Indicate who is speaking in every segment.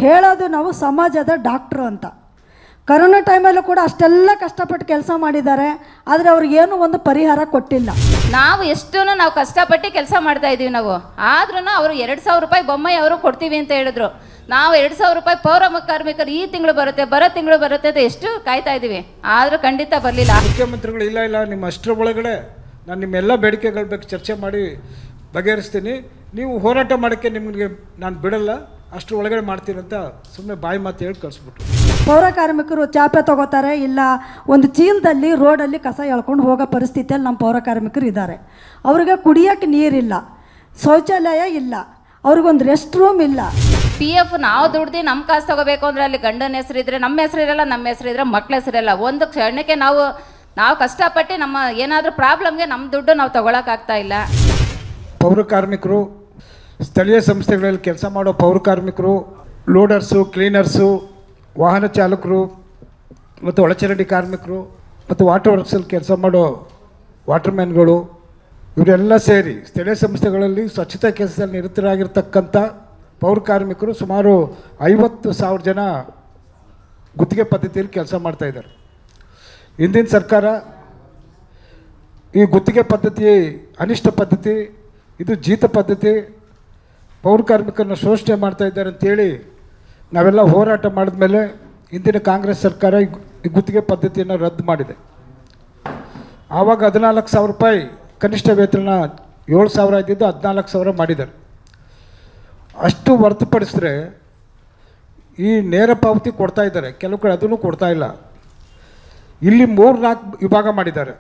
Speaker 1: ಹೇಳೋದು ನಾವು ಸಮಾಜದ ಡಾಕ್ಟ್ರು ಅಂತ ಕರೋನಾ ಟೈಮಲ್ಲೂ ಕೂಡ ಅಷ್ಟೆಲ್ಲ ಕಷ್ಟಪಟ್ಟು ಕೆಲಸ ಮಾಡಿದ್ದಾರೆ ಆದರೆ ಅವ್ರಿಗೇನು ಒಂದು ಪರಿಹಾರ ಕೊಟ್ಟಿಲ್ಲ
Speaker 2: ನಾವು ಎಷ್ಟು ನಾವು ಕಷ್ಟಪಟ್ಟು ಕೆಲಸ ಮಾಡ್ತಾ ಇದೀವಿ ನಾವು ಆದ್ರೂ ಅವರು ಎರಡು ಸಾವಿರ ರೂಪಾಯಿ ಬೊಮ್ಮಾಯಿ ಅವರು ಕೊಡ್ತೀವಿ ಅಂತ ಹೇಳಿದ್ರು ನಾವು ಎರಡು ಸಾವಿರ ರೂಪಾಯಿ ಪೌರ ಕಾರ್ಮಿಕರು ಈ ತಿಂಗಳು ಬರುತ್ತೆ ಬರೋ ತಿಂಗಳು ಬರುತ್ತೆ ಅಂತ ಎಷ್ಟು ಕಾಯ್ತಾ ಇದೀವಿ ಆದರೂ ಖಂಡಿತ ಬರಲಿಲ್ಲ
Speaker 3: ಮುಖ್ಯಮಂತ್ರಿಗಳು ಇಲ್ಲ ಇಲ್ಲ ನಿಮ್ಮ ಅಷ್ಟರ ಒಳಗಡೆ ನಾನು ನಿಮ್ಮೆಲ್ಲ ಬೇಡಿಕೆಗಳ ಬಗ್ಗೆ ಚರ್ಚೆ ಮಾಡಿ ಬಗೆಹರಿಸ್ತೀನಿ ನೀವು ಹೋರಾಟ ಮಾಡೋಕ್ಕೆ ನಿಮಗೆ ನಾನು ಬಿಡಲ್ಲ ಅಷ್ಟರ ಒಳಗಡೆ ಮಾಡ್ತೀನಿ ಅಂತ ಸುಮ್ಮನೆ ಬಾಯಿ ಮಾತು ಹೇಳಿ ಕಳಿಸ್ಬಿಟ್ರು
Speaker 1: ಪೌರ ಕಾರ್ಮಿಕರು ಚಾಪೆ ತಗೋತಾರೆ ಇಲ್ಲ ಒಂದು ಚೀಲದಲ್ಲಿ ರೋಡಲ್ಲಿ ಕಸ ಎಳ್ಕೊಂಡು ಹೋಗೋ ಪರಿಸ್ಥಿತಿಯಲ್ಲಿ ನಮ್ಮ ಪೌರ ಕಾರ್ಮಿಕರು ಇದ್ದಾರೆ ಅವ್ರಿಗೆ ಕುಡಿಯೋಕ್ಕೆ ನೀರಿಲ್ಲ ಶೌಚಾಲಯ ಇಲ್ಲ ಅವ್ರಿಗೊಂದು ರೆಸ್ಟ್ ರೂಮ್ ಇಲ್ಲ
Speaker 2: ಪಿ ಎಫ್ ನಾವು ದುಡ್ದು ನಮ್ಮ ಕಾಸು ತಗೋಬೇಕು ಅಂದ್ರೆ ಅಲ್ಲಿ ಗಂಡನ ಹೆಸರಿದ್ರೆ ನಮ್ಮ ಹೆಸರಿರಲ್ಲ ನಮ್ಮ ಹೆಸರಿದ್ರೆ ಮಕ್ಳ ಹೆಸರಿರಲ್ಲ ಒಂದು ಕ್ಷಣಕ್ಕೆ ನಾವು ನಾವು ಕಷ್ಟಪಟ್ಟು ನಮ್ಮ ಏನಾದರೂ ಪ್ರಾಬ್ಲಮ್ಗೆ ನಮ್ಮ ದುಡ್ಡು ನಾವು ತಗೊಳಕ್ಕಾಗ್ತಾ ಇಲ್ಲ
Speaker 3: ಪೌರ ಕಾರ್ಮಿಕರು ಸ್ಥಳೀಯ ಸಂಸ್ಥೆಗಳಲ್ಲಿ ಕೆಲಸ ಮಾಡೋ ಪೌರ ಕಾರ್ಮಿಕರು ಲೋಡರ್ಸು ಕ್ಲೀನರ್ಸು ವಾಹನ ಚಾಲಕರು ಮತ್ತು ಒಳಚರಂಡಿ ಕಾರ್ಮಿಕರು ಮತ್ತು ವಾಟರ್ ವರ್ಕ್ಸಲ್ಲಿ ಕೆಲಸ ಮಾಡೋ ವಾಟರ್ಮ್ಯಾನ್ಗಳು ಇವರೆಲ್ಲ ಸೇರಿ ಸ್ಥಳೀಯ ಸಂಸ್ಥೆಗಳಲ್ಲಿ ಸ್ವಚ್ಛತಾ ಕೆಲಸದಲ್ಲಿ ನಿರತರಾಗಿರ್ತಕ್ಕಂಥ ಪೌರ ಕಾರ್ಮಿಕರು ಸುಮಾರು ಐವತ್ತು ಸಾವಿರ ಜನ ಗುತ್ತಿಗೆ ಪದ್ಧತಿಯಲ್ಲಿ ಕೆಲಸ ಮಾಡ್ತಾ ಇದ್ದಾರೆ ಹಿಂದಿನ ಸರ್ಕಾರ ಈ ಗುತ್ತಿಗೆ ಪದ್ಧತಿ ಅನಿಷ್ಟ ಪದ್ಧತಿ ಇದು ಜೀತ ಪದ್ಧತಿ ಪೌರ ಕಾರ್ಮಿಕರನ್ನ ಶೋಷಣೆ ಮಾಡ್ತಾ ಇದ್ದಾರೆ ಅಂತೇಳಿ ನಾವೆಲ್ಲ ಹೋರಾಟ ಮಾಡಿದ್ಮೇಲೆ ಇಂದಿನ ಕಾಂಗ್ರೆಸ್ ಸರ್ಕಾರ ಈ ಗು- ಈ ಗುತ್ತಿಗೆ ಪದ್ಧತಿಯನ್ನು ರದ್ದು ಮಾಡಿದೆ ಆವಾಗ ಹದಿನಾಲ್ಕು ಸಾವಿರ ರೂಪಾಯಿ ಕನಿಷ್ಠ ವೇತನ ಏಳು ಸಾವಿರ ಇದ್ದಿದ್ದು ಹದಿನಾಲ್ಕು ಸಾವಿರ ಮಾಡಿದ್ದಾರೆ ಅಷ್ಟು ಹೊರತುಪಡಿಸಿದ್ರೆ ಈ ನೇರ ಪಾವತಿ ಕೊಡ್ತಾ ಇದ್ದಾರೆ ಕೆಲವು ಕಡೆ ಅದನ್ನು ಕೊಡ್ತಾ ಇಲ್ಲ ಇಲ್ಲಿ ಮೂರು ನಾಲ್ಕು ವಿಭಾಗ ಮಾಡಿದ್ದಾರೆ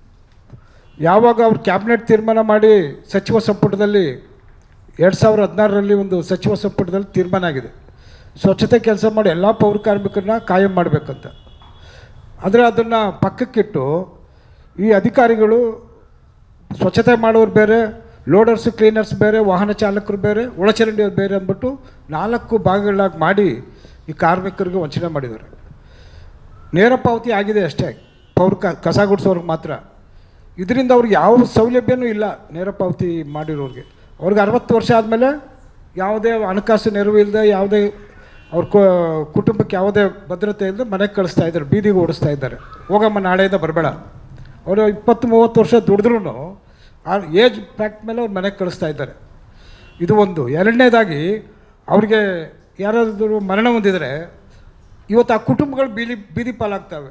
Speaker 3: ಯಾವಾಗ ಅವ್ರು ಕ್ಯಾಬಿನೆಟ್ ತೀರ್ಮಾನ ಮಾಡಿ ಸಚಿವ ಸಂಪುಟದಲ್ಲಿ ಎರಡು ಸಾವಿರದ ಹದಿನಾರರಲ್ಲಿ ಒಂದು ಸಚಿವ ಸಂಪುಟದಲ್ಲಿ ತೀರ್ಮಾನ ಆಗಿದೆ ಸ್ವಚ್ಛತೆ ಕೆಲಸ ಮಾಡಿ ಎಲ್ಲ ಪೌರ ಕಾರ್ಮಿಕರನ್ನ ಕಾಯಂ ಮಾಡಬೇಕಂತ ಆದರೆ ಅದನ್ನು ಪಕ್ಕಕ್ಕಿಟ್ಟು ಈ ಅಧಿಕಾರಿಗಳು ಸ್ವಚ್ಛತೆ ಮಾಡೋರು ಬೇರೆ ಲೋಡರ್ಸ್ ಕ್ಲೀನರ್ಸ್ ಬೇರೆ ವಾಹನ ಚಾಲಕರು ಬೇರೆ ಒಳಚರಂಡಿಯವ್ರು ಬೇರೆ ಅಂದ್ಬಿಟ್ಟು ನಾಲ್ಕು ಭಾಗಗಳಾಗಿ ಮಾಡಿ ಈ ಕಾರ್ಮಿಕರಿಗೆ ವಂಚನೆ ಮಾಡಿದ್ದಾರೆ ನೇರ ಪಾವತಿ ಆಗಿದೆ ಅಷ್ಟೇ ಪೌರ ಕ ಕಸ ಗುಡಿಸೋರ್ಗೆ ಮಾತ್ರ ಇದರಿಂದ ಅವ್ರಿಗೆ ಯಾವ ಸೌಲಭ್ಯನೂ ಇಲ್ಲ ನೇರ ಪಾವತಿ ಮಾಡಿರೋರಿಗೆ ಅವ್ರಿಗೆ ಅರವತ್ತು ವರ್ಷ ಆದಮೇಲೆ ಯಾವುದೇ ಹಣಕಾಸು ನೆರವು ಇಲ್ಲದೆ ಯಾವುದೇ ಅವ್ರ ಕು- ಕುಟುಂಬಕ್ಕೆ ಯಾವುದೇ ಭದ್ರತೆ ಇಲ್ಲದೆ ಮನೆಗೆ ಕಳಿಸ್ತಾ ಇದ್ದಾರೆ ಬೀದಿಗೆ ಓಡಿಸ್ತಾ ಇದ್ದಾರೆ ಹೋಗಮ್ಮ ನಾಳೆಯಿಂದ ಬರಬೇಡ ಅವರು ಇಪ್ಪತ್ತು ಮೂವತ್ತು ವರ್ಷ ದುಡಿದ್ರೂ ಆ ಏಜ್ ಫ್ಯಾಕ್ಟ್ ಮೇಲೆ ಅವ್ರು ಮನೆಗೆ ಕಳಿಸ್ತಾ ಇದ್ದಾರೆ ಇದು ಒಂದು ಎರಡನೇದಾಗಿ ಅವ್ರಿಗೆ ಯಾರಾದರೂ ಮರಣ ಹೊಂದಿದರೆ ಇವತ್ತು ಆ ಕುಟುಂಬಗಳು ಬೀದಿ ಬೀದಿ ಪಾಲಾಗ್ತವೆ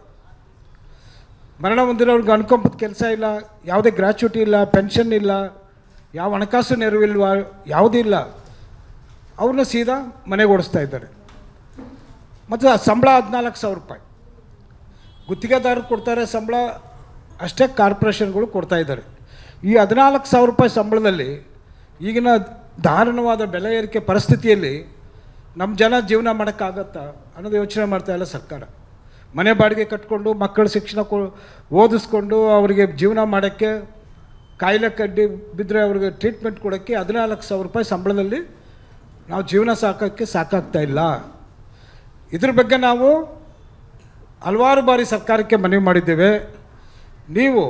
Speaker 3: ಮರಣ ಹೊಂದಿರೋರ್ಗೆ ಅನುಕಂಪದ ಕೆಲಸ ಇಲ್ಲ ಯಾವುದೇ ಗ್ರ್ಯಾಚ್ಯುಟಿ ಇಲ್ಲ ಪೆನ್ಷನ್ ಇಲ್ಲ ಯಾವ ಹಣಕಾಸು ನೆರವಿಲ್ವ ಯಾವುದೂ ಇಲ್ಲ ಅವ್ರನ್ನ ಸೀದಾ ಮನೆಗೆ ಓಡಿಸ್ತಾ ಇದ್ದಾರೆ ಮತ್ತು ಆ ಸಂಬಳ ಹದಿನಾಲ್ಕು ಸಾವಿರ ರೂಪಾಯಿ ಗುತ್ತಿಗೆದಾರರು ಕೊಡ್ತಾರೆ ಸಂಬಳ ಅಷ್ಟೇ ಕಾರ್ಪೊರೇಷನ್ಗಳು ಕೊಡ್ತಾ ಇದ್ದಾರೆ ಈ ಹದಿನಾಲ್ಕು ಸಾವಿರ ರೂಪಾಯಿ ಸಂಬಳದಲ್ಲಿ ಈಗಿನ ದಾರುಣವಾದ ಬೆಲೆ ಏರಿಕೆ ಪರಿಸ್ಥಿತಿಯಲ್ಲಿ ನಮ್ಮ ಜನ ಜೀವನ ಮಾಡೋಕ್ಕಾಗತ್ತಾ ಅನ್ನೋದು ಯೋಚನೆ ಮಾಡ್ತಾ ಇಲ್ಲ ಸರ್ಕಾರ ಮನೆ ಬಾಡಿಗೆ ಕಟ್ಕೊಂಡು ಮಕ್ಕಳ ಶಿಕ್ಷಣ ಕೊ ಓದಿಸ್ಕೊಂಡು ಅವರಿಗೆ ಜೀವನ ಮಾಡೋಕ್ಕೆ ಕಾಯಿಲೆ ಕಡ್ಡಿ ಬಿದ್ದರೆ ಅವ್ರಿಗೆ ಟ್ರೀಟ್ಮೆಂಟ್ ಕೊಡೋಕ್ಕೆ ಹದಿನಾಲ್ಕು ಸಾವಿರ ರೂಪಾಯಿ ಸಂಬಳದಲ್ಲಿ ನಾವು ಜೀವನ ಸಾಕೋಕ್ಕೆ ಸಾಕಾಗ್ತಾ ಇಲ್ಲ ಇದ್ರ ಬಗ್ಗೆ ನಾವು ಹಲವಾರು ಬಾರಿ ಸರ್ಕಾರಕ್ಕೆ ಮನವಿ ಮಾಡಿದ್ದೇವೆ ನೀವು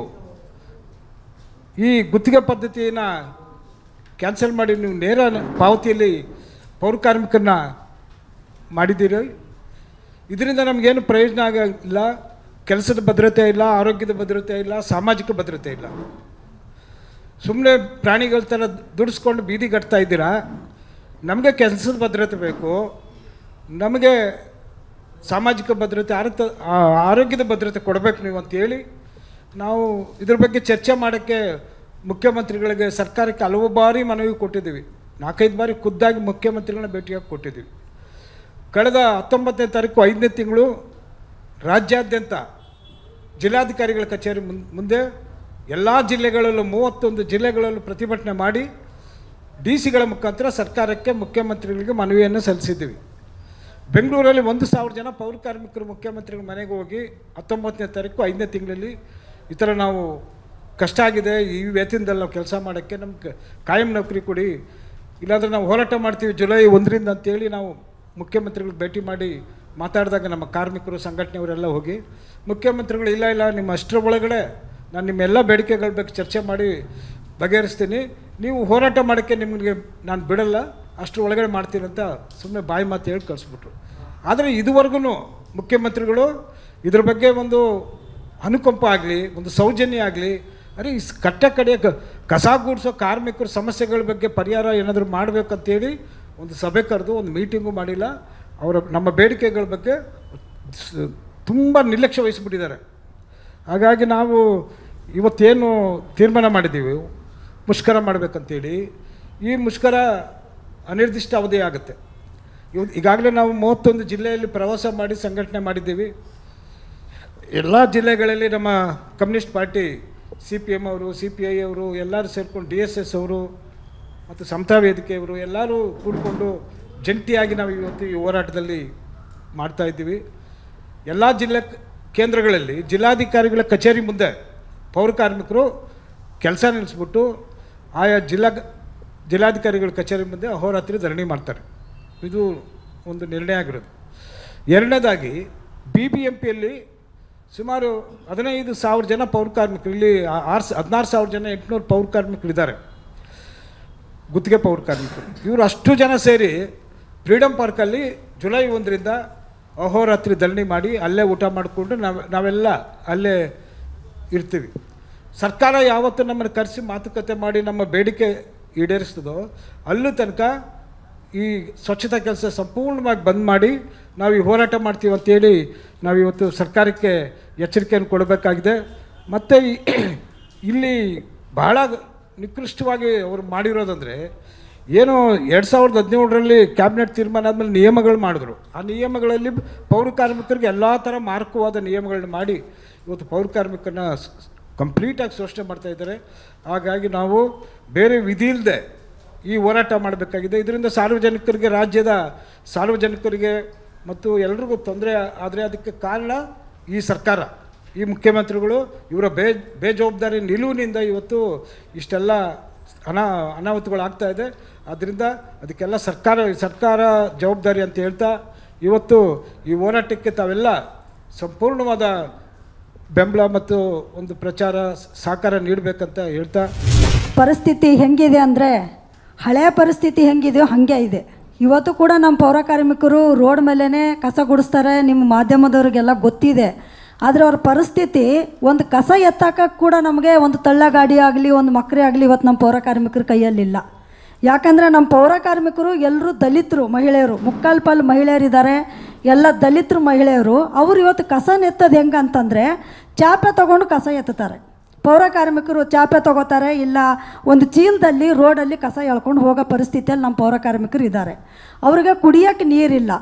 Speaker 3: ಈ ಗುತ್ತಿಗೆ ಪದ್ಧತಿಯನ್ನು ಕ್ಯಾನ್ಸಲ್ ಮಾಡಿ ನೀವು ನೇರ ಪಾವತಿಯಲ್ಲಿ ಪೌರ ಕಾರ್ಮಿಕರನ್ನ ಮಾಡಿದ್ದೀರಿ ಇದರಿಂದ ನಮಗೇನು ಪ್ರಯೋಜನ ಆಗಿಲ್ಲ ಕೆಲಸದ ಭದ್ರತೆ ಇಲ್ಲ ಆರೋಗ್ಯದ ಭದ್ರತೆ ಇಲ್ಲ ಸಾಮಾಜಿಕ ಭದ್ರತೆ ಇಲ್ಲ ಸುಮ್ಮನೆ ಪ್ರಾಣಿಗಳ ಥರ ದುಡಿಸ್ಕೊಂಡು ಬೀದಿ ಕಟ್ತಾ ಇದ್ದೀರಾ ನಮಗೆ ಕೆಲಸದ ಭದ್ರತೆ ಬೇಕು ನಮಗೆ ಸಾಮಾಜಿಕ ಭದ್ರತೆ ಆರತ ಆ- ಆರೋಗ್ಯದ ಭದ್ರತೆ ಕೊಡಬೇಕು ನೀವು ಅಂತೇಳಿ ನಾವು ಇದ್ರ ಬಗ್ಗೆ ಚರ್ಚೆ ಮಾಡೋಕ್ಕೆ ಮುಖ್ಯಮಂತ್ರಿಗಳಿಗೆ ಸರ್ಕಾರಕ್ಕೆ ಹಲವು ಬಾರಿ ಮನವಿ ಕೊಟ್ಟಿದ್ದೀವಿ ನಾಲ್ಕೈದು ಬಾರಿ ಖುದ್ದಾಗಿ ಮುಖ್ಯಮಂತ್ರಿಗಳನ್ನ ಭೇಟಿಯಾಗಿ ಕೊಟ್ಟಿದ್ದೀವಿ ಕಳೆದ ಹತ್ತೊಂಬತ್ತನೇ ತಾರೀಕು ಐದನೇ ತಿಂಗಳು ರಾಜ್ಯಾದ್ಯಂತ ಜಿಲ್ಲಾಧಿಕಾರಿಗಳ ಕಚೇರಿ ಮುನ್- ಮುಂದೆ ಎಲ್ಲ ಜಿಲ್ಲೆಗಳಲ್ಲೂ ಮೂವತ್ತೊಂದು ಜಿಲ್ಲೆಗಳಲ್ಲೂ ಪ್ರತಿಭಟನೆ ಮಾಡಿ ಡಿ ಸಿಗಳ ಮುಖಾಂತರ ಸರ್ಕಾರಕ್ಕೆ ಮುಖ್ಯಮಂತ್ರಿಗಳಿಗೆ ಮನವಿಯನ್ನು ಸಲ್ಲಿಸಿದ್ದೀವಿ ಬೆಂಗಳೂರಲ್ಲಿ ಒಂದು ಸಾವಿರ ಜನ ಪೌರ ಕಾರ್ಮಿಕರು ಮುಖ್ಯಮಂತ್ರಿಗಳ ಮನೆಗೆ ಹೋಗಿ ಹತ್ತೊಂಬತ್ತನೇ ತಾರೀಕು ಐದನೇ ತಿಂಗಳಲ್ಲಿ ಈ ಥರ ನಾವು ಕಷ್ಟ ಆಗಿದೆ ಈ ವೇತನದಲ್ಲಿ ನಾವು ಕೆಲಸ ಮಾಡೋಕ್ಕೆ ನಮ್ಗೆ ಕಾಯಂ ನೌಕರಿ ಕೊಡಿ ಇಲ್ಲಾಂದ್ರೆ ನಾವು ಹೋರಾಟ ಮಾಡ್ತೀವಿ ಜುಲೈ ಒಂದರಿಂದ ಅಂತೇಳಿ ನಾವು ಮುಖ್ಯಮಂತ್ರಿಗಳಿಗೆ ಭೇಟಿ ಮಾಡಿ ಮಾತಾಡಿದಾಗ ನಮ್ಮ ಕಾರ್ಮಿಕರು ಸಂಘಟನೆಯವರೆಲ್ಲ ಹೋಗಿ ಮುಖ್ಯಮಂತ್ರಿಗಳು ಇಲ್ಲ ಇಲ್ಲ ನಿಮ್ಮ ಅಷ್ಟರ ಒಳಗಡೆ ನಾನು ನಿಮ್ಮೆಲ್ಲ ಬೇಡಿಕೆಗಳ ಬಗ್ಗೆ ಚರ್ಚೆ ಮಾಡಿ ಬಗೆಹರಿಸ್ತೀನಿ ನೀವು ಹೋರಾಟ ಮಾಡೋಕ್ಕೆ ನಿಮಗೆ ನಾನು ಬಿಡಲ್ಲ ಅಷ್ಟರ ಒಳಗಡೆ ಮಾಡ್ತೀನಿ ಅಂತ ಸುಮ್ಮನೆ ಬಾಯಿ ಮಾತು ಹೇಳಿ ಕಳಿಸ್ಬಿಟ್ರು ಆದರೆ ಇದುವರೆಗೂ ಮುಖ್ಯಮಂತ್ರಿಗಳು ಇದ್ರ ಬಗ್ಗೆ ಒಂದು ಅನುಕಂಪ ಆಗಲಿ ಒಂದು ಸೌಜನ್ಯ ಆಗಲಿ ಅರೆ ಈ ಸ್- ಕಟ್ಟ ಕಡೆ ಕ- ಕಸ ಗೂಡಿಸೋ ಕಾರ್ಮಿಕರ ಸಮಸ್ಯೆಗಳ ಬಗ್ಗೆ ಪರಿಹಾರ ಏನಾದರೂ ಮಾಡಬೇಕಂತೇಳಿ ಒಂದು ಸಭೆ ಕರೆದು ಒಂದು ಮೀಟಿಂಗು ಮಾಡಿಲ್ಲ ಅವರ ನಮ್ಮ ಬೇಡಿಕೆಗಳ ಬಗ್ಗೆ ಸ್- ತುಂಬ ನಿರ್ಲಕ್ಷ್ಯ ವಹಿಸ್ಬಿಟ್ಟಿದ್ದಾರೆ ಹಾಗಾಗಿ ನಾವು ಇವತ್ತೇನು ತೀರ್ಮಾನ ಮಾಡಿದ್ದೀವಿ ಮುಷ್ಕರ ಮಾಡಬೇಕಂತೇಳಿ ಈ ಮುಷ್ಕರ ಅನಿರ್ದಿಷ್ಟ ಅವಧಿ ಆಗುತ್ತೆ ಇವ್ ಈಗಾಗಲೇ ನಾವು ಮೂವತ್ತೊಂದು ಜಿಲ್ಲೆಯಲ್ಲಿ ಪ್ರವಾಸ ಮಾಡಿ ಸಂಘಟನೆ ಮಾಡಿದ್ದೀವಿ ಎಲ್ಲ ಜಿಲ್ಲೆಗಳಲ್ಲಿ ನಮ್ಮ communist party C P M ಅವರು ಸಿ ಪಿ ಐ ಅವರು ಎಲ್ಲರೂ ಸೇರ್ಕೊಂಡು ಡಿ ಎಸ್ ಎಸ್ ಅವರು ಮತ್ತು ಸಮತಾ ವೇದಿಕೆಯವರು ಎಲ್ಲರೂ ಕೂಡಿಕೊಂಡು ಜಂಟಿಯಾಗಿ ನಾವು ಇವತ್ತು ಈ ಹೋರಾಟದಲ್ಲಿ ಮಾಡ್ತಾ ಇದ್ದೀವಿ ಎಲ್ಲ ಜಿಲ್ಲೆ ಕೇಂದ್ರಗಳಲ್ಲಿ ಜಿಲ್ಲಾಧಿಕಾರಿಗಳ ಕಚೇರಿ ಮುಂದೆ ಪೌರ ಕಾರ್ಮಿಕರು ಕೆಲಸ ನಿಲ್ಲಿಸ್ಬಿಟ್ಟು ಆಯಾ ಜಿಲ್ಲಾ ಜಿಲ್ಲಾಧಿಕಾರಿಗಳ ಕಚೇರಿ ಮುಂದೆ ಅಹೋರಾತ್ರಿ ಧರಣಿ ಮಾಡ್ತಾರೆ ಇದು ಒಂದು ನಿರ್ಣಯ ಆಗಿರೋದು ಎರಡನೇದಾಗಿ ಬಿ ಬಿ ಎಂ ಪಿಯಲ್ಲಿ ಸುಮಾರು ಹದಿನೈದು ಸಾವಿರ ಜನ ಪೌರ ಕಾರ್ಮಿಕರು ಇಲ್ಲಿ ಆ- ಆರು ಸ- ಹದಿನಾರು ಸಾವಿರ ಜನ ಎಂಟುನೂರು ಪೌರ ಕಾರ್ಮಿಕರು ಇದ್ದಾರೆ ಗುತ್ತಿಗೆ ಪೌರ ಕಾರ್ಮಿಕರು ಇವರು ಅಷ್ಟು ಜನ ಸೇರಿ ಫ್ರೀಡಮ್ ಪಾರ್ಕಲ್ಲಿ ಜುಲೈ ಒಂದರಿಂದ ಅಹೋರಾತ್ರಿ ಧರಣಿ ಮಾಡಿ ಅಲ್ಲೇ ಊಟ ಮಾಡಿಕೊಂಡು ನಾವು ನಾವೆಲ್ಲ ಅಲ್ಲೇ ಇರ್ತೀವಿ ಸರ್ಕಾರ ಯಾವತ್ತು ನಮ್ಮನ್ನು ಕರೆಸಿ ಮಾತುಕತೆ ಮಾಡಿ ನಮ್ಮ ಬೇಡಿಕೆ ಈಡೇರಿಸ್ತದೋ ಅಲ್ಲೂ ತನಕ ಈ ಸ್ವಚ್ಛತಾ ಕೆಲಸ ಸಂಪೂರ್ಣವಾಗಿ ಬಂದ್ ಮಾಡಿ ನಾವು ಈ ಹೋರಾಟ ಮಾಡ್ತೀವಿ ಅಂತೇಳಿ ನಾವು ಇವತ್ತು ಸರ್ಕಾರಕ್ಕೆ ಎಚ್ಚರಿಕೆಯನ್ನು ಕೊಡಬೇಕಾಗಿದೆ ಮತ್ತು ಈ- ಇಲ್ಲಿ ಬಹಳ ನಿಕೃಷ್ಟವಾಗಿ ಅವರು ಮಾಡಿರೋದಂದರೆ ಏನು ಎರಡು ಸಾವಿರದ ಹದಿನೇಳರಲ್ಲಿ ಕ್ಯಾಬಿನೆಟ್ ತೀರ್ಮಾನ ಆದಮೇಲೆ ನಿಯಮಗಳು ಮಾಡಿದ್ರು ಆ ನಿಯಮಗಳಲ್ಲಿ ಪೌರ ಕಾರ್ಮಿಕರಿಗೆ ಎಲ್ಲ ಥರ ಮಾರ್ಕವಾದ ನಿಯಮಗಳನ್ನ ಮಾಡಿ ಇವತ್ತು ಪೌರ ಕಾರ್ಮಿಕರನ್ನ ಕಂಪ್ಲೀಟಾಗಿ ಶೋಷಣೆ ಮಾಡ್ತಾ ಇದ್ದಾರೆ ಹಾಗಾಗಿ ನಾವು ಬೇರೆ ವಿಧಿ ಇಲ್ಲದೆ ಈ ಹೋರಾಟ ಮಾಡಬೇಕಾಗಿದೆ ಇದರಿಂದ ಸಾರ್ವಜನಿಕರಿಗೆ ರಾಜ್ಯದ ಸಾರ್ವಜನಿಕರಿಗೆ ಮತ್ತು ಎಲ್ರಿಗೂ ತೊಂದರೆ ಆದರೆ ಅದಕ್ಕೆ ಕಾರಣ ಈ ಸರ್ಕಾರ ಈ ಮುಖ್ಯಮಂತ್ರಿಗಳು ಇವರ ಬೇ ಬೇಜವಾಬ್ದಾರಿ ನಿಲುವಿನಿಂದ ಇವತ್ತು ಇಷ್ಟೆಲ್ಲ ಅನಾ ಅನಾಹುತಗಳಾಗ್ತಾ ಇದೆ ಆದ್ದರಿಂದ ಅದಕ್ಕೆಲ್ಲ ಸರ್ಕಾರ ಸರ್ಕಾರ ಜವಾಬ್ದಾರಿ ಅಂತ ಹೇಳ್ತಾ ಇವತ್ತು ಈ ಹೋರಾಟಕ್ಕೆ ತಾವೆಲ್ಲ ಸಂಪೂರ್ಣವಾದ ಬೆಂಬಲ ಮತ್ತು ಒಂದು ಪ್ರಚಾರ ಸಹಕಾರ ನೀಡಬೇಕಂತ ಹೇಳ್ತಾ
Speaker 1: ಪರಿಸ್ಥಿತಿ ಹೆಂಗಿದೆ ಅಂದರೆ ಹಳೆಯ ಪರಿಸ್ಥಿತಿ ಹೆಂಗಿದೆಯೋ ಹಾಗೆ ಇದೆ ಇವತ್ತು ಕೂಡ ನಮ್ಮ ಪೌರ ಕಾರ್ಮಿಕರು ರೋಡ್ ಮೇಲೇ ಕಸ ಗುಡಿಸ್ತಾರೆ ನಿಮ್ಮ ಮಾಧ್ಯಮದವ್ರಿಗೆಲ್ಲ ಗೊತ್ತಿದೆ ಆದರೆ ಅವ್ರ ಪರಿಸ್ಥಿತಿ ಒಂದು ಕಸ ಎತ್ತಾಕಕ್ಕೆ ಕೂಡ ನಮಗೆ ಒಂದು ತಳ್ಳ ಗಾಡಿ ಆಗಲಿ ಒಂದು ಮಕ್ರೆ ಆಗಲಿ ಇವತ್ತು ನಮ್ಮ ಪೌರ ಕಾರ್ಮಿಕರ ಕೈಯಲ್ಲಿಲ್ಲ ಯಾಕಂದರೆ ನಮ್ಮ ಪೌರ ಕಾರ್ಮಿಕರು ಎಲ್ಲರೂ ದಲಿತರು ಮಹಿಳೆಯರು ಮುಕ್ಕಾಲು ಪಾಲು ಮಹಿಳೆಯರಿದ್ದಾರೆ ಎಲ್ಲ ದಲಿತರು ಮಹಿಳೆಯರು ಅವ್ರು ಇವತ್ತು ಕಸ ಎತ್ತೋದು ಹೆಂಗೆ ಅಂತಂದರೆ ಚಾಪೆ ತೊಗೊಂಡು ಕಸ ಎತ್ತುತ್ತಾರೆ ಪೌರ ಕಾರ್ಮಿಕರು ಚಾಪೆ ತಗೋತಾರೆ ಇಲ್ಲ ಒಂದು ಚೀಲದಲ್ಲಿ ರೋಡಲ್ಲಿ ಕಸ ಎಳ್ಕೊಂಡು ಹೋಗೋ ಪರಿಸ್ಥಿತಿಯಲ್ಲಿ ನಮ್ಮ ಪೌರ ಕಾರ್ಮಿಕರು ಇದ್ದಾರೆ ಅವ್ರಿಗೆ ಕುಡಿಯೋಕ್ಕೆ ನೀರಿಲ್ಲ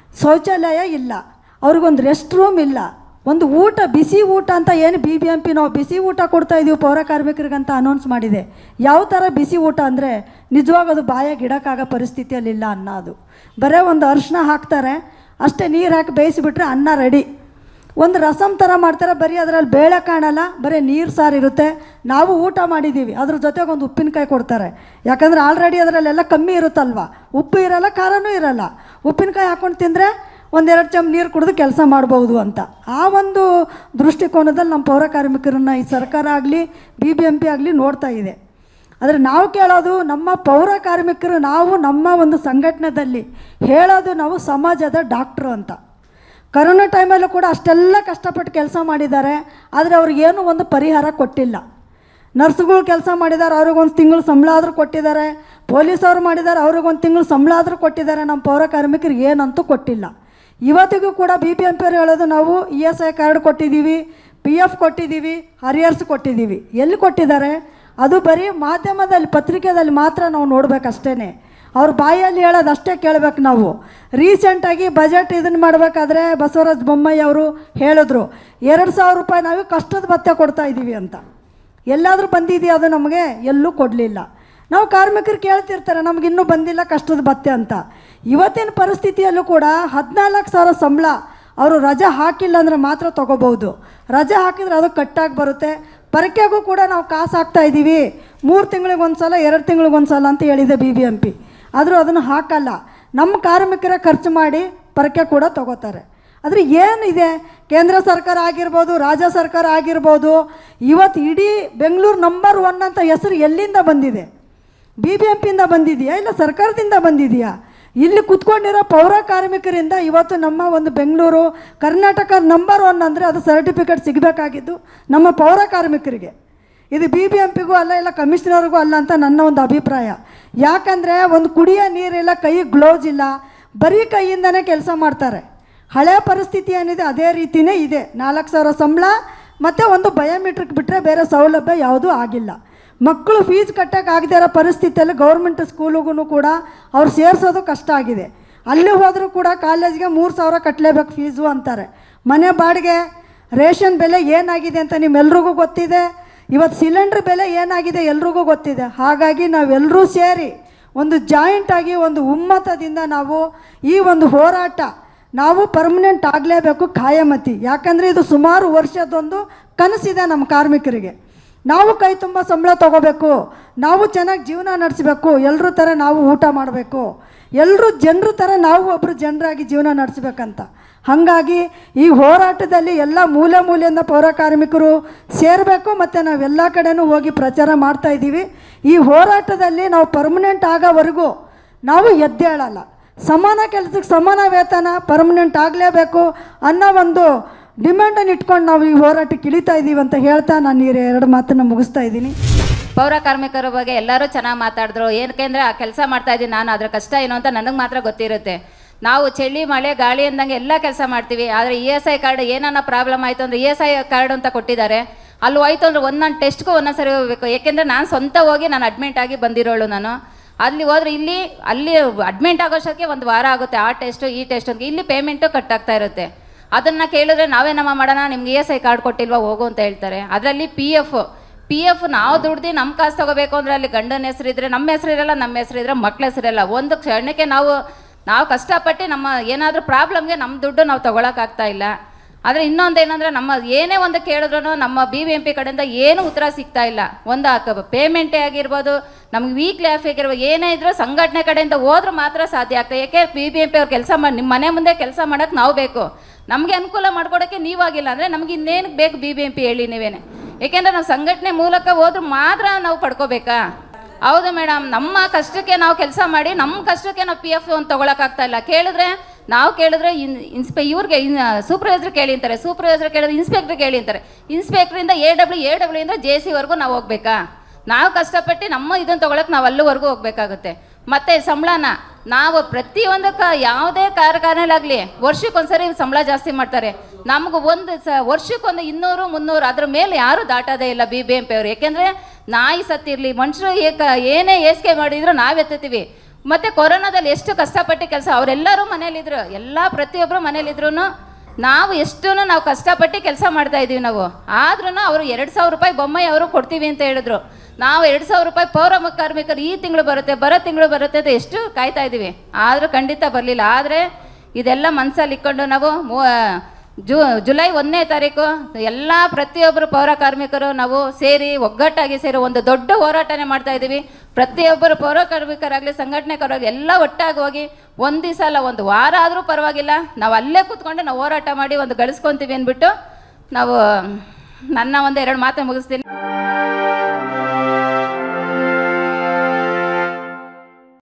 Speaker 1: ಶೌಚಾಲಯ ಇಲ್ಲ ಅವ್ರಿಗೊಂದು ರೆಸ್ಟ್ ರೂಮ್ ಇಲ್ಲ ಒಂದು ಊಟ ಬಿಸಿ ಊಟ ಅಂತ ಏನು ಬಿ ಬಿ ಎಂ ಪಿ ನಾವು ಬಿಸಿ ಊಟ ಕೊಡ್ತಾ ಇದೀವಿ ಪೌರ ಕಾರ್ಮಿಕರಿಗಂತ ಅನೌನ್ಸ್ ಮಾಡಿದೆ ಯಾವ ಥರ ಬಿಸಿ ಊಟ ಅಂದರೆ ನಿಜವಾಗ ಅದು ಬಾಯಾಗಿ ಇಡೋಕ್ಕಾಗೋ ಪರಿಸ್ಥಿತಿಯಲ್ಲಿಲ್ಲ ಅನ್ನ ಅದು ಬರೀ ಒಂದು ಅರಿಶಿನ ಹಾಕ್ತಾರೆ ಅಷ್ಟೇ ನೀರು ಹಾಕಿ ಬೇಯಿಸಿಬಿಟ್ರೆ ಅನ್ನ ರೆಡಿ ಒಂದು ರಸಮ್ ಥರ ಮಾಡ್ತಾರೆ ಬರೀ ಅದರಲ್ಲಿ ಬೇಳೆ ಕಾಣಲ್ಲ ಬರೀ ನೀರು ಸಾರು ಇರುತ್ತೆ ನಾವು ಊಟ ಮಾಡಿದ್ದೀವಿ ಅದ್ರ ಜೊತೆಗೆ ಒಂದು ಉಪ್ಪಿನಕಾಯಿ ಕೊಡ್ತಾರೆ ಯಾಕಂದ್ರೆ ಆಲ್ರೆಡಿ ಅದರಲ್ಲೆಲ್ಲ ಕಮ್ಮಿ ಇರುತ್ತಲ್ವ ಉಪ್ಪು ಇರಲ್ಲ ಖಾರನೂ ಇರಲ್ಲ ಉಪ್ಪಿನಕಾಯಿ ಹಾಕೊಂಡು ತಿಂದರೆ ಒಂದೆರಡು ಚಮ್ ನೀರು ಕುಡಿದು ಕೆಲಸ ಮಾಡ್ಬೋದು ಅಂತ ಆ ಒಂದು ದೃಷ್ಟಿಕೋನದಲ್ಲಿ ನಮ್ಮ ಪೌರ ಕಾರ್ಮಿಕರನ್ನ ಈ ಸರ್ಕಾರ ಆಗಲಿ ಬಿ ಬಿ ಎಂ ಪಿ ಆಗಲಿ ನೋಡ್ತಾ ಇದೆ ಆದರೆ ನಾವು ಕೇಳೋದು ನಮ್ಮ ಪೌರ ಕಾರ್ಮಿಕರು ನಾವು ನಮ್ಮ ಒಂದು ಸಂಘಟನೆದಲ್ಲಿ ಹೇಳೋದು ನಾವು ಸಮಾಜದ ಡಾಕ್ಟ್ರು ಅಂತ ಕರೋನಾ ಟೈಮಲ್ಲೂ ಕೂಡ ಅಷ್ಟೆಲ್ಲ ಕಷ್ಟಪಟ್ಟು ಕೆಲಸ ಮಾಡಿದ್ದಾರೆ ಆದರೆ ಅವ್ರಿಗೇನು ಒಂದು ಪರಿಹಾರ ಕೊಟ್ಟಿಲ್ಲ ನರ್ಸ್ಗಳು ಕೆಲಸ ಮಾಡಿದ್ದಾರೆ ಅವ್ರಿಗೊಂದು ತಿಂಗಳು ಸಂಬಳ ಆದರೂ ಕೊಟ್ಟಿದ್ದಾರೆ ಪೊಲೀಸವ್ರು ಮಾಡಿದ್ದಾರೆ ಅವ್ರಿಗೊಂದು ತಿಂಗಳು ಸಂಬಳ ಆದರೂ ಕೊಟ್ಟಿದ್ದಾರೆ ನಮ್ಮ ಪೌರ ಕಾರ್ಮಿಕರಿಗೆ ಏನಂತೂ ಕೊಟ್ಟಿಲ್ಲ ಇವತ್ತಿಗೂ ಕೂಡ ಬಿ ಪಿ ಎಂ ಪಿ ಅವ್ರು ಹೇಳೋದು ನಾವು ಇ ಎಸ್ ಐ ಕಾರ್ಡ್ ಕೊಟ್ಟಿದ್ದೀವಿ ಪಿ ಎಫ್ ಕೊಟ್ಟಿದ್ದೀವಿ ಹರಿಯರ್ಸ್ ಕೊಟ್ಟಿದ್ದೀವಿ ಎಲ್ಲಿ ಕೊಟ್ಟಿದ್ದಾರೆ ಅದು ಬರೀ ಮಾಧ್ಯಮದಲ್ಲಿ ಪತ್ರಿಕೆದಲ್ಲಿ ಮಾತ್ರ ನಾವು ನೋಡ್ಬೇಕಷ್ಟೇ ಅವ್ರ ಬಾಯಲ್ಲಿ ಹೇಳೋದು ಅಷ್ಟೇ ಕೇಳಬೇಕು ನಾವು ರೀಸೆಂಟಾಗಿ ಬಜೆಟ್ ಇದನ್ನು ಮಾಡಬೇಕಾದ್ರೆ ಬಸವರಾಜ ಬೊಮ್ಮಾಯಿ ಅವರು ಹೇಳಿದ್ರು ಎರಡು ಸಾವಿರ ರೂಪಾಯಿ ನಾವು ಕಷ್ಟದ ಭತ್ಯೆ ಕೊಡ್ತಾ ಇದ್ದೀವಿ ಅಂತ ಎಲ್ಲಾದರೂ ಬಂದಿದೆಯಾ ಅದು ನಮಗೆ ಎಲ್ಲೂ ಕೊಡಲಿಲ್ಲ ನಾವು ಕಾರ್ಮಿಕರು ಕೇಳ್ತಿರ್ತಾರೆ ನಮ್ಗೆ ಇನ್ನೂ ಬಂದಿಲ್ಲ ಕಷ್ಟದ ಭತ್ಯೆ ಅಂತ ಇವತ್ತಿನ ಪರಿಸ್ಥಿತಿಯಲ್ಲೂ ಕೂಡ ಹದಿನಾಲ್ಕು ಸಾವಿರ ಸಂಬಳ ಅವರು ರಜೆ ಹಾಕಿಲ್ಲ ಅಂದರೆ ಮಾತ್ರ ತೊಗೋಬೋದು ರಜೆ ಹಾಕಿದ್ರೆ ಅದು ಕಟ್ಟಾಗಿ ಬರುತ್ತೆ ಪರಕೆಗೂ ಕೂಡ ನಾವು ಕಾಸು ಹಾಕ್ತಾ ಇದ್ದೀವಿ ಮೂರು ತಿಂಗಳಿಗೆ ಒಂದು ಸಲ ಎರಡು ತಿಂಗಳಿಗೆ ಒಂದು ಸಲ ಅಂತ ಹೇಳಿದೆ ಬಿ ಬಿ ಎಂ ಪಿ ಆದರೂ ಅದನ್ನು ಹಾಕಲ್ಲ ನಮ್ಮ ಕಾರ್ಮಿಕರ ಖರ್ಚು ಮಾಡಿ ಪರಕೆ ಕೂಡ ತಗೋತಾರೆ ಆದರೆ ಏನಿದೆ ಕೇಂದ್ರ ಸರ್ಕಾರ ಆಗಿರ್ಬೋದು ರಾಜ್ಯ ಸರ್ಕಾರ ಆಗಿರ್ಬೋದು ಇವತ್ತು ಇಡೀ ಬೆಂಗಳೂರು ನಂಬರ್ ಒನ್ ಅಂತ ಹೆಸರು ಎಲ್ಲಿಂದ ಬಂದಿದೆ ಬಿ ಬಿ ಎಂ ಪಿಯಿಂದ ಬಂದಿದೆಯಾ ಇಲ್ಲ ಸರ್ಕಾರದಿಂದ ಬಂದಿದೆಯಾ ಇಲ್ಲಿ ಕುತ್ಕೊಂಡಿರೋ ಪೌರ ಕಾರ್ಮಿಕರಿಂದ ಇವತ್ತು ನಮ್ಮ ಒಂದು ಬೆಂಗಳೂರು ಕರ್ನಾಟಕ ನಂಬರ್ ಒನ್ ಅಂದರೆ ಅದು ಸರ್ಟಿಫಿಕೇಟ್ ಸಿಗಬೇಕಾಗಿದ್ದು ನಮ್ಮ ಪೌರ ಕಾರ್ಮಿಕರಿಗೆ ಇದು ಬಿ ಬಿ ಎಂ ಪಿಗೂ ಅಲ್ಲ ಇಲ್ಲ ಕಮಿಷನರ್ಗೂ ಅಲ್ಲ ಅಂತ ನನ್ನ ಒಂದು ಅಭಿಪ್ರಾಯ ಯಾಕಂದರೆ ಒಂದು ಕುಡಿಯೋ ನೀರಿಲ್ಲ ಕೈ ಗ್ಲೌಸ್ ಇಲ್ಲ ಬರೀ ಕೈಯಿಂದನೇ ಕೆಲಸ ಮಾಡ್ತಾರೆ ಹಳೆಯ ಪರಿಸ್ಥಿತಿ ಏನಿದೆ ಅದೇ ರೀತಿಯೇ ಇದೆ ನಾಲ್ಕು ಸಾವಿರ ಸಂಬಳ ಮತ್ತು ಒಂದು ಬಯೋಮೆಟ್ರಿಕ್ ಬಿಟ್ಟರೆ ಬೇರೆ ಸೌಲಭ್ಯ ಯಾವುದೂ ಆಗಿಲ್ಲ ಮಕ್ಕಳು ಫೀಸ್ ಕಟ್ಟೋಕ್ಕಾಗದೇ ಇರೋ ಪರಿಸ್ಥಿತಿಯಲ್ಲಿ ಗೌರ್ಮೆಂಟ್ ಸ್ಕೂಲಿಗೂ ಕೂಡ ಅವ್ರು ಸೇರಿಸೋದು ಕಷ್ಟ ಆಗಿದೆ ಅಲ್ಲಿ ಹೋದರೂ ಕೂಡ ಕಾಲೇಜ್ಗೆ ಮೂರು ಸಾವಿರ ಕಟ್ಟಲೇಬೇಕು ಫೀಸು ಅಂತಾರೆ ಮನೆ ಬಾಡಿಗೆ ರೇಷನ್ ಬೆಲೆ ಏನಾಗಿದೆ ಅಂತ ನಿಮ್ಮೆಲ್ರಿಗೂ ಗೊತ್ತಿದೆ ಇವತ್ತು ಸಿಲಿಂಡ್ರ್ ಬೆಲೆ ಏನಾಗಿದೆ ಎಲ್ರಿಗೂ ಗೊತ್ತಿದೆ ಹಾಗಾಗಿ ನಾವೆಲ್ಲರೂ ಸೇರಿ ಒಂದು ಜಾಯಿಂಟ್ ಆಗಿ ಒಂದು ಉಮ್ಮತದಿಂದ ನಾವು ಈ ಒಂದು ಹೋರಾಟ ನಾವು ಪರ್ಮನೆಂಟ್ ಆಗಲೇಬೇಕು ಖಾಯಮತಿ ಯಾಕಂದರೆ ಇದು ಸುಮಾರು ವರ್ಷದೊಂದು ಕನಸಿದೆ ನಮ್ಮ ಕಾರ್ಮಿಕರಿಗೆ ನಾವು ಕೈ ತುಂಬ ಸಂಬಳ ತಗೋಬೇಕು ನಾವು ಚೆನ್ನಾಗಿ ಜೀವನ ನಡೆಸಬೇಕು ಎಲ್ಲರ ಥರ ನಾವು ಊಟ ಮಾಡಬೇಕು ಎಲ್ಲರೂ ಜನರ ಥರ ನಾವು ಒಬ್ಬರು ಜನರಾಗಿ ಜೀವನ ನಡೆಸ್ಬೇಕಂತ ಹಾಗಾಗಿ ಈ ಹೋರಾಟದಲ್ಲಿ ಎಲ್ಲ ಮೂಲೆ ಮೂಲೆಯಿಂದ ಪೌರ ಕಾರ್ಮಿಕರು ಸೇರಬೇಕು ಮತ್ತು ನಾವೆಲ್ಲ ಕಡೆನೂ ಹೋಗಿ ಪ್ರಚಾರ ಮಾಡ್ತಾ ಇದ್ದೀವಿ ಈ ಹೋರಾಟದಲ್ಲಿ ನಾವು ಪರ್ಮನೆಂಟ್ ಆಗೋವರೆಗೂ ನಾವು ಎದ್ದೇಳಲ್ಲ ಸಮಾನ ಕೆಲಸಕ್ಕೆ ಸಮಾನ ವೇತನ ಪರ್ಮನೆಂಟ್ ಆಗಲೇಬೇಕು ಅನ್ನೋ ಒಂದು ಡಿಮ್ಯಾಂಡನ್ನು ಇಟ್ಕೊಂಡು ನಾವು ಈ ಹೋರಾಟಕ್ಕೆ ಇಳಿತಾ ಇದ್ದೀವಿ ಅಂತ ಹೇಳ್ತಾ ನಾನು ಈ ಎರಡು ಮಾತನ್ನು ಮುಗಿಸ್ತಾ ಇದ್ದೀನಿ
Speaker 2: ಪೌರ ಕಾರ್ಮಿಕರ ಬಗ್ಗೆ ಎಲ್ಲರೂ ಚೆನ್ನಾಗಿ ಮಾತಾಡಿದ್ರು ಏನಕ್ಕೆಂದ್ರೆ ಆ ಕೆಲಸ ಮಾಡ್ತಾ ಇದ್ದೀನಿ ನಾನು ಅದ್ರ ಕಷ್ಟ ಏನು ಅಂತ ನನಗೆ ಮಾತ್ರ ಗೊತ್ತಿರುತ್ತೆ ನಾವು ಚಳಿ ಮಳೆ ಗಾಳಿ ಅಂದಂಗೆ ಎಲ್ಲ ಕೆಲಸ ಮಾಡ್ತೀವಿ ಆದರೆ ಇ ಎಸ್ ಐ ಕಾರ್ಡ್ ಏನನ್ನ ಪ್ರಾಬ್ಲಮ್ ಆಯಿತು ಅಂದರೆ ಇ ಎಸ್ ಐ ಕಾರ್ಡ್ ಅಂತ ಕೊಟ್ಟಿದ್ದಾರೆ ಅಲ್ಲಿ ಹೋಯ್ತು ಅಂದರೆ ಒಂದೊಂದು ಟೆಸ್ಟ್ಗೂ ಒಂದೊಂದು ಸರಿ ಹೋಗ್ಬೇಕು ಯಾಕೆಂದರೆ ನಾನು ಸ್ವಂತ ಹೋಗಿ ನಾನು ಅಡ್ಮಿಂಟ್ ಆಗಿ ಬಂದಿರೋಳು ನಾನು ಅಲ್ಲಿ ಹೋದ್ರೆ ಇಲ್ಲಿ ಅಲ್ಲಿ ಅಡ್ಮಿಂಟ್ ಆಗೋಷ್ಟಕ್ಕೆ ಒಂದು ವಾರ ಆಗುತ್ತೆ ಆ ಟೆಸ್ಟು ಈ ಟೆಸ್ಟ್ ಅಂತ ಇಲ್ಲಿ ಪೇಮೆಂಟು ಕಟ್ ಆಗ್ತಾ ಇರುತ್ತೆ ಅದನ್ನು ಕೇಳಿದ್ರೆ ನಾವೇನಮ್ಮ ಮಾಡೋಣ ನಿಮ್ಗೆ ಇ ಎಸ್ ಐ ಕಾರ್ಡ್ ಕೊಟ್ಟಿಲ್ವಾ ಹೋಗು ಅಂತ ಹೇಳ್ತಾರೆ ಅದರಲ್ಲಿ ಪಿ ಎಫ್ ಪಿ ಎಫ್ ನಾವು ದುಡ್ದು ನಮ್ಮ ಕಾಸು ತಗೋಬೇಕು ಅಂದರೆ ಅಲ್ಲಿ ಗಂಡನ ಹೆಸರಿದ್ರೆ ನಮ್ಮ ಹೆಸರಿರಲ್ಲ ನಮ್ಮ ಹೆಸರಿದ್ರೆ ಮಕ್ಳ ಹೆಸರಿರಲ್ಲ ಒಂದು ಕ್ಷಣಕ್ಕೆ ನಾವು ನಾವು ಕಷ್ಟಪಟ್ಟು ನಮ್ಮ ಏನಾದರೂ ಪ್ರಾಬ್ಲಮ್ಗೆ ನಮ್ಮ ದುಡ್ಡು ನಾವು ತೊಗೊಳಕ್ಕಾಗ್ತಾ ಇಲ್ಲ ಆದರೆ ಇನ್ನೊಂದು ಏನಂದರೆ ನಮ್ಮ ಏನೇ ಒಂದು ಕೇಳಿದ್ರು ನಮ್ಮ ಬಿ ಬಿ ಎಂ ಪಿ ಕಡೆಯಿಂದ ಏನೂ ಉತ್ತರ ಸಿಗ್ತಾ ಇಲ್ಲ ಒಂದು ಪೇಮೆಂಟೇ ಆಗಿರ್ಬೋದು ನಮ್ಗೆ ವೀಕ್ಲಿ ಆಫ್ ಆಗಿರ್ಬೋದು ಏನೇ ಇದ್ರೂ ಸಂಘಟನೆ ಕಡೆಯಿಂದ ಹೋದ್ರೆ ಮಾತ್ರ ಸಾಧ್ಯ ಆಗ್ತದೆ ಯಾಕೆ ಬಿ ಬಿ ಎಂ ಪಿ ಅವ್ರು ಕೆಲಸ ಮಾಡಿ ನಿಮ್ಮ ಮನೆ ಮುಂದೆ ಕೆಲಸ ಮಾಡೋಕ್ಕೆ ನಾವು ಬೇಕು ನಮಗೆ ಅನುಕೂಲ ಮಾಡ್ಕೊಡೋಕ್ಕೆ ನೀವಾಗಿಲ್ಲ ಅಂದರೆ ನಮ್ಗೆ ಇನ್ನೇನು ಬೇಕು ಬಿ ಬಿ ಎಂ ಪಿ ಹೇಳಿ ನೀವೇನೆ ಏಕೆಂದರೆ ನಾವು ಸಂಘಟನೆ ಮೂಲಕ ಹೋದ್ರೆ ಮಾತ್ರ ನಾವು ಪಡ್ಕೋಬೇಕಾ ಹೌದು ಮೇಡಮ್ ನಮ್ಮ ಕಷ್ಟಕ್ಕೆ ನಾವು ಕೆಲಸ ಮಾಡಿ ನಮ್ಮ ಕಷ್ಟಕ್ಕೆ ನಾವು ಪಿ ಎಫ್ ಒಂದು ತೊಗೊಳಕ್ಕಾಗ್ತಾ ಇಲ್ಲ ಕೇಳಿದ್ರೆ ನಾವು ಕೇಳಿದ್ರೆ ಇನ್ ಇನ್ಸ್ಪೆ ಇವ್ರಿಗೆ ಇನ್ ಸೂಪರ್ವೈಸರ್ ಕೇಳಿ ಅಂತಾರೆ ಸೂಪರ್ವೈಸರ್ ಕೇಳಿದ್ರೆ ಇನ್ಸ್ಪೆಕ್ಟರ್ ಕೇಳಿ ಅಂತಾರೆ ಇನ್ಸ್ಪೆಕ್ಟ್ರಿಂದ ಎ ಡಬ್ಲ್ಯೂ ಎ ಡಬ್ಲ್ಯೂ ಇಂದ ಜೆ ಸಿವರೆಗೂ ನಾವು ಹೋಗ್ಬೇಕಾ ನಾವು ಕಷ್ಟಪಟ್ಟು ನಮ್ಮ ಇದನ್ನು ತೊಗೊಳಕ್ಕೆ ನಾವು ಅಲ್ಲಿವರೆಗೂ ಹೋಗ್ಬೇಕಾಗುತ್ತೆ ಮತ್ತು ಸಂಬಳನ ನಾವು ಪ್ರತಿಯೊಂದಕ್ಕೆ ಯಾವುದೇ ಕಾರ್ಖಾನೆಲಾಗಲಿ ವರ್ಷಕ್ಕೊಂದ್ಸರಿ ಸಂಬಳ ಜಾಸ್ತಿ ಮಾಡ್ತಾರೆ ನಮ್ಗೆ ಒಂದು ಸ ವರ್ಷಕ್ಕೊಂದು ಇನ್ನೂರು ಮುನ್ನೂರು ಅದ್ರ ಮೇಲೆ ಯಾರೂ ದಾಟೋದೇ ಇಲ್ಲ ಬಿ ಬಿ ಎಂ ಪಿ ಅವರು ಯಾಕೆಂದರೆ ನಾಯಿ ಸತ್ತಿರಲಿ ಮನುಷ್ಯರು ಏಕ ಏನೇ ಏಸಿಗೆ ಮಾಡಿದ್ರು ನಾವು ಎತ್ತುತ್ತೀವಿ ಮತ್ತು ಕೊರೋನಾದಲ್ಲಿ ಎಷ್ಟು ಕಷ್ಟಪಟ್ಟು ಕೆಲಸ ಅವರೆಲ್ಲರೂ ಮನೇಲಿದ್ರು ಎಲ್ಲ ಪ್ರತಿಯೊಬ್ಬರು ಮನೇಲಿದ್ರು ನಾವು ಎಷ್ಟು ನಾವು ಕಷ್ಟಪಟ್ಟು ಕೆಲಸ ಮಾಡ್ತಾ ಇದ್ದೀವಿ ನಾವು ಆದ್ರೂ ಅವರು ಎರಡು ಸಾವಿರ ರೂಪಾಯಿ ಬೊಮ್ಮೈ ಅವರು ಕೊಡ್ತೀವಿ ಅಂತ ಹೇಳಿದ್ರು ನಾವು ಎರಡು ಸಾವಿರ ರೂಪಾಯಿ ಪೌರ ಮ- ಕಾರ್ಮಿಕರು ಈ ತಿಂಗಳು ಬರುತ್ತೆ ಬರೋ ತಿಂಗಳು ಬರುತ್ತೆ ಅಂತ ಎಷ್ಟು ಕಾಯ್ತಾ ಇದ್ದೀವಿ ಆದರೂ ಖಂಡಿತ ಬರಲಿಲ್ಲ ಆದರೆ ಇದೆಲ್ಲ ಮನಸ್ಸಲ್ಲಿ ಇಟ್ಕೊಂಡು ನಾವು ಮೂ- ಜು ಜುಲೈ ಒಂದನೇ ತಾರೀಕು ಎಲ್ಲ ಪ್ರತಿಯೊಬ್ಬರು ಪೌರ ಕಾರ್ಮಿಕರು ನಾವು ಸೇರಿ ಒಗ್ಗಟ್ಟಾಗಿ ಸೇರಿ ಒಂದು ದೊಡ್ಡ ಹೋರಾಟನೇ ಮಾಡ್ತಾ ಇದ್ದೀವಿ ಪ್ರತಿಯೊಬ್ಬರು ಪೌರ ಕಾರ್ಮಿಕರಾಗಲಿ ಸಂಘಟನೆಕರಾಗಲಿ ಎಲ್ಲ ಒಟ್ಟಾಗಿ ಹೋಗಿ ಒಂದು ದಿವಸ ಅಲ್ಲ ಒಂದು ವಾರ ಆದರೂ ಪರವಾಗಿಲ್ಲ ನಾವು ಅಲ್ಲೇ ಕೂತ್ಕೊಂಡು ನಾವು ಹೋರಾಟ ಮಾಡಿ ಒಂದು ಗಳಿಸ್ಕೊತೀವಿ ಅಂದ್ಬಿಟ್ಟು ನಾವು ನನ್ನ ಒಂದು ಎರಡು ಮಾತು ಮುಗಿಸ್ತೀನಿ